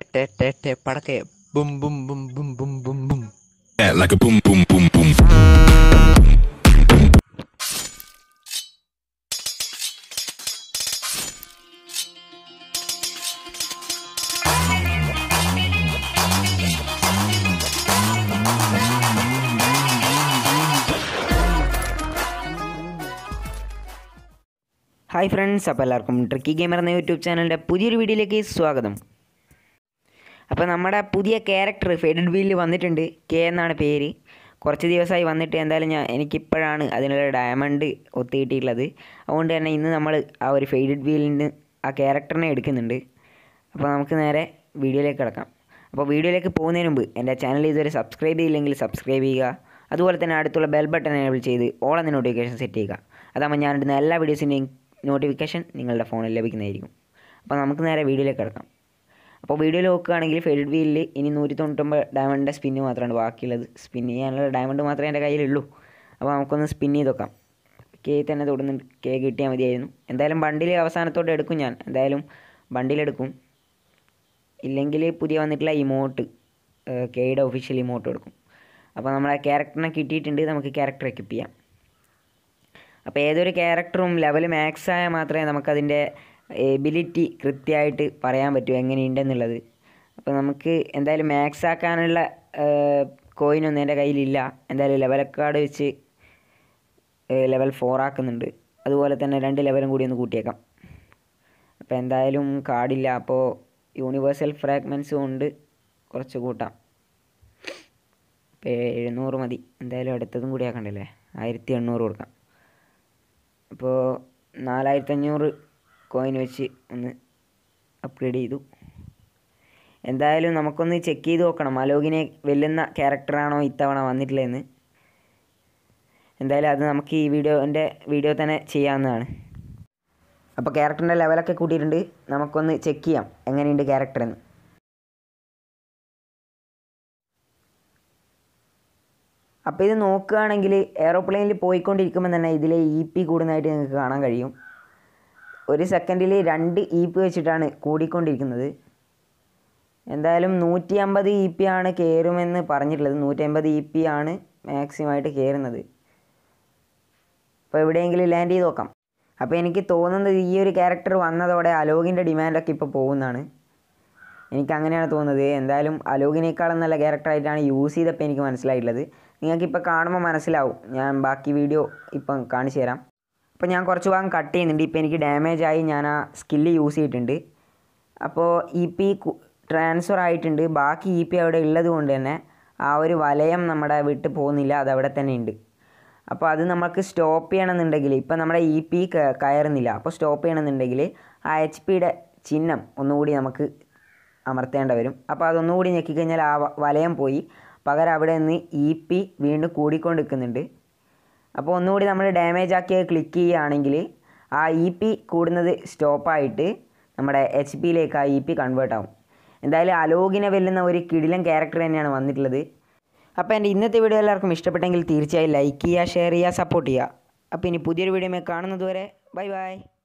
ടെ ടെ ടെ പടക്കെ boom boom boom boom boom boom boom that like a boom, boom, boom, boom. Hi friends അപ്പോൾ എല്ലാവർക്കും ട്രിക്കി ഗെയിമർ എന്ന യൂട്യൂബ് ചാനലിൻ്റെ പുതിയൊരു വീഡിയോയിലേക്ക് സ്വാഗതം അപ്പോൾ നമ്മുടെ പുതിയ ക്യാരക്ടർ ഫെഡഡ് വീലിൽ വന്നിട്ടുണ്ട് കെ എന്നാണ് പേര് കുറച്ച് ദിവസമായി വന്നിട്ട് എന്തായാലും ഞാൻ എനിക്കിപ്പോഴാണ് അതിനുള്ള ഡയമണ്ട് ഒത്തു കിട്ടിയിട്ടുള്ളത് അതുകൊണ്ട് തന്നെ ഇന്ന് നമ്മൾ ആ ഒരു ഫെയ്ഡഡ് വീലിന് ആ ക്യാരക്ടറിനെ എടുക്കുന്നുണ്ട് അപ്പോൾ നമുക്ക് നേരെ വീഡിയോയിലേക്ക് കിടക്കാം അപ്പോൾ വീഡിയോയിലേക്ക് പോകുന്നതിന് മുമ്പ് എൻ്റെ ചാനൽ ഇതുവരെ സബ്സ്ക്രൈബ് ചെയ്തില്ലെങ്കിൽ സബ്സ്ക്രൈബ് ചെയ്യുക അതുപോലെ തന്നെ അടുത്തുള്ള ബെൽ ബട്ടൺ എനേബിൾ ചെയ്ത് ഓൾ എന്ന നോട്ടിഫിക്കേഷൻ സെറ്റ് ചെയ്യുക അതാകുമ്പോൾ ഞാനിടുന്ന എല്ലാ വീഡിയോസിൻ്റെയും നോട്ടിഫിക്കേഷൻ നിങ്ങളുടെ ഫോണിൽ ലഭിക്കുന്നതായിരിക്കും അപ്പോൾ നമുക്ക് നേരെ വീഡിയോയിലേക്ക് കിടക്കാം അപ്പോൾ വീഡിയോയിൽ നോക്കുകയാണെങ്കിൽ ഫെൽഡ് വീലിൽ ഇനി നൂറ്റി തൊണ്ണൂറ്റൊമ്പത് ഡയമണ്ടിൻ്റെ സ്പിന്ന് മാത്രമാണ് ബാക്കിയുള്ളത് സ്പിൻ ചെയ്യാനുള്ള ഡയമണ്ട് മാത്രമേ എൻ്റെ കയ്യിലുള്ളൂ അപ്പോൾ നമുക്കൊന്ന് സ്പിൻ ചെയ്ത് നോക്കാം കേ തന്നെ തൊടുന്നുണ്ട് കേ കിട്ടിയാൽ മതിയായിരുന്നു എന്തായാലും ബണ്ടിൽ അവസാനത്തോട്ട് എടുക്കും ഞാൻ എന്തായാലും ബണ്ടിലെടുക്കും ഇല്ലെങ്കിൽ പുതിയ വന്നിട്ടുള്ള ഇമോട്ട് കെയുടെ ഒഫീഷ്യൽ ഇമോട്ട് എടുക്കും അപ്പോൾ നമ്മളെ ക്യാരക്ടറിനെ കിട്ടിയിട്ടുണ്ട് നമുക്ക് ക്യാരക്ടർ എക്യൂപ്പ് ചെയ്യാം അപ്പോൾ ഏതൊരു ക്യാരക്ടറും ലെവൽ മാക്സ് ആയാൽ മാത്രമേ നമുക്കതിൻ്റെ എബിലിറ്റി കൃത്യമായിട്ട് പറയാൻ പറ്റൂ എങ്ങനെയുണ്ടെന്നുള്ളത് അപ്പോൾ നമുക്ക് എന്തായാലും മാക്സ് ആക്കാനുള്ള കോയിനൊന്നും എൻ്റെ കയ്യിലില്ല എന്തായാലും ലെവൽ കാർഡ് വെച്ച് ലെവൽ ഫോർ ആക്കുന്നുണ്ട് അതുപോലെ തന്നെ രണ്ട് ലെവലും കൂടി ഒന്ന് കൂട്ടിയേക്കാം അപ്പോൾ എന്തായാലും കാർഡില്ല അപ്പോൾ യൂണിവേഴ്സൽ ഫ്രാഗ്മെൻസ് കൊണ്ട് കുറച്ച് കൂട്ടാം ഇപ്പോൾ എഴുന്നൂറ് മതി എന്തായാലും അടുത്തതും കൂടി ആക്കണ്ടല്ലേ ആയിരത്തി എണ്ണൂറ് കൊടുക്കാം അപ്പോൾ നാലായിരത്തി അഞ്ഞൂറ് കോയിൻ വെച്ച് ഒന്ന് അപ്ഗ്രേഡ് ചെയ്തു എന്തായാലും നമുക്കൊന്ന് ചെക്ക് ചെയ്ത് നോക്കണം അലോകിനെ വെല്ലുന്ന ക്യാരക്ടറാണോ ഇത്തവണ വന്നിട്ടുള്ളതെന്ന് എന്തായാലും അത് നമുക്ക് ഈ വീഡിയോൻ്റെ വീഡിയോ തന്നെ ചെയ്യാവുന്നതാണ് അപ്പോൾ ക്യാരക്ടറിൻ്റെ ലെവലൊക്കെ കൂട്ടിയിട്ടുണ്ട് നമുക്കൊന്ന് ചെക്ക് ചെയ്യാം എങ്ങനെയുണ്ട് ക്യാരക്ടർ എന്ന് അപ്പോൾ ഇത് നോക്കുകയാണെങ്കിൽ എയറോപ്ലെയിനിൽ പോയിക്കൊണ്ടിരിക്കുമ്പോൾ തന്നെ ഇതിലെ ഇ പി കൂടുന്നതായിട്ട് നിങ്ങൾക്ക് കാണാൻ കഴിയും ഒരു സെക്കൻഡിൽ രണ്ട് ഇ പി വെച്ചിട്ടാണ് കൂടിക്കൊണ്ടിരിക്കുന്നത് എന്തായാലും നൂറ്റി അമ്പത് ഇ പി ആണ് കയറുമെന്ന് പറഞ്ഞിട്ടുള്ളത് നൂറ്റി അമ്പത് ഇ പി ആണ് മാക്സിമം ആയിട്ട് കയറുന്നത് അപ്പോൾ എവിടെയെങ്കിലും ലാൻഡ് ചെയ്ത് നോക്കാം അപ്പോൾ എനിക്ക് തോന്നുന്നത് ഈ ഒരു ക്യാരക്ടർ വന്നതോടെ അലോകിൻ്റെ ഡിമാൻഡൊക്കെ ഇപ്പോൾ പോകുന്നതാണ് എനിക്ക് അങ്ങനെയാണ് തോന്നുന്നത് എന്തായാലും അലോകിനേക്കാളും നല്ല ക്യാരക്ടറായിട്ടാണ് യൂസ് ചെയ്തപ്പോൾ എനിക്ക് മനസ്സിലായിട്ടുള്ളത് നിങ്ങൾക്കിപ്പോൾ കാണുമ്പോൾ മനസ്സിലാവും ഞാൻ ബാക്കി വീഡിയോ ഇപ്പം കാണിച്ചു തരാം അപ്പോൾ ഞാൻ കുറച്ച് ഭാഗം കട്ട് ചെയ്യുന്നുണ്ട് ഇപ്പോൾ എനിക്ക് ഡാമേജ് ആയി ഞാൻ ആ സ്കില്ല് യൂസ് ചെയ്തിട്ടുണ്ട് അപ്പോൾ ഇ പി ട്രാൻസ്ഫർ ആയിട്ടുണ്ട് ബാക്കി ഇ പി അവിടെ ഉള്ളത് കൊണ്ട് തന്നെ ആ ഒരു വലയം നമ്മുടെ വിട്ട് പോകുന്നില്ല അത് അവിടെ തന്നെ ഉണ്ട് അപ്പോൾ അത് നമുക്ക് സ്റ്റോപ്പ് ചെയ്യണമെന്നുണ്ടെങ്കിൽ ഇപ്പം നമ്മുടെ ഇ പി കയറുന്നില്ല അപ്പോൾ സ്റ്റോപ്പ് ചെയ്യണമെന്നുണ്ടെങ്കിൽ ആ എച്ച് പിയുടെ ചിഹ്നം ഒന്നുകൂടി നമുക്ക് അമർത്തേണ്ട വരും അപ്പോൾ അതൊന്നുകൂടി ഞെക്കിക്കഴിഞ്ഞാൽ ആ വ- വലയം പോയി പകരം അവിടെ നിന്ന് ഇ പി വീണ്ടും കൂടിക്കൊണ്ടിരിക്കുന്നുണ്ട് അപ്പോൾ ഒന്നുകൂടി നമ്മൾ ഡാമേജ് ആക്കി ക്ലിക്ക് ചെയ്യുകയാണെങ്കിൽ ആ ഇ പി കൂടുന്നത് സ്റ്റോപ്പായിട്ട് നമ്മുടെ എച്ച് പിയിലേക്ക് ആ ഇ പി കൺവേർട്ട് ആവും എന്തായാലും അലോകിനെ വെല്ലുന്ന ഒരു കിടിലൻ ക്യാരക്ടർ തന്നെയാണ് വന്നിട്ടുള്ളത് അപ്പോൾ എൻ്റെ ഇന്നത്തെ വീഡിയോ എല്ലാവർക്കും ഇഷ്ടപ്പെട്ടെങ്കിൽ തീർച്ചയായും ലൈക്ക് ചെയ്യുക ഷെയർ ചെയ്യുക സപ്പോർട്ട് ചെയ്യുക അപ്പോൾ ഇനി പുതിയൊരു വീഡിയോ കാണുന്നത് വരെ ബൈ ബൈ